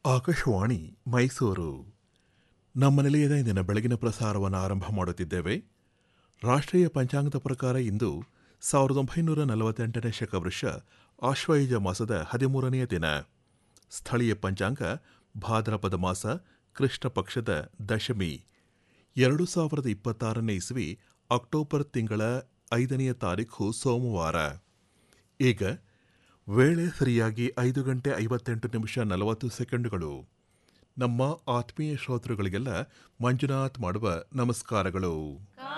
ಆಕಾಶವಾಣಿ ಮೈಸೂರು ನಮ್ಮ ನಿಲಯದ ಇಂದಿನ ಬೆಳಗಿನ ಪ್ರಸಾರವನ್ನು ಆರಂಭ ಮಾಡುತ್ತಿದ್ದೇವೆ ರಾಷ್ಟ್ರೀಯ ಪಂಚಾಂಗದ ಪ್ರಕಾರ ಇಂದು ಸಾವಿರದ ಒಂಬೈನೂರ ನಲವತ್ತೆಂಟನೇ ಶಕವೃಷ ಆಶ್ವಯುಜ ಮಾಸದ ಹದಿಮೂರನೆಯ ದಿನ ಸ್ಥಳೀಯ ಪಂಚಾಂಗ ಭಾದ್ರಪದ ಮಾಸ ಕೃಷ್ಣ ಪಕ್ಷದ ದಶಮಿ ಎರಡು ಸಾವಿರದ ಇಪ್ಪತ್ತಾರನೇ ಇಸ್ವಿ ಅಕ್ಟೋಬರ್ ತಿಂಗಳ ಐದನೆಯ ತಾರೀಖು ಸೋಮವಾರ ಈಗ ವೇಳೆ ಸರಿಯಾಗಿ ಐದು ಗಂಟೆ ಐವತ್ತೆಂಟು ನಿಮಿಷ ನಲವತ್ತು ಸೆಕೆಂಡುಗಳು ನಮ್ಮ ಆತ್ಮೀಯ ಶ್ರೋತೃಗಳಿಗೆಲ್ಲ ಮಂಜುನಾಥ್ ಮಾಡುವ ನಮಸ್ಕಾರಗಳು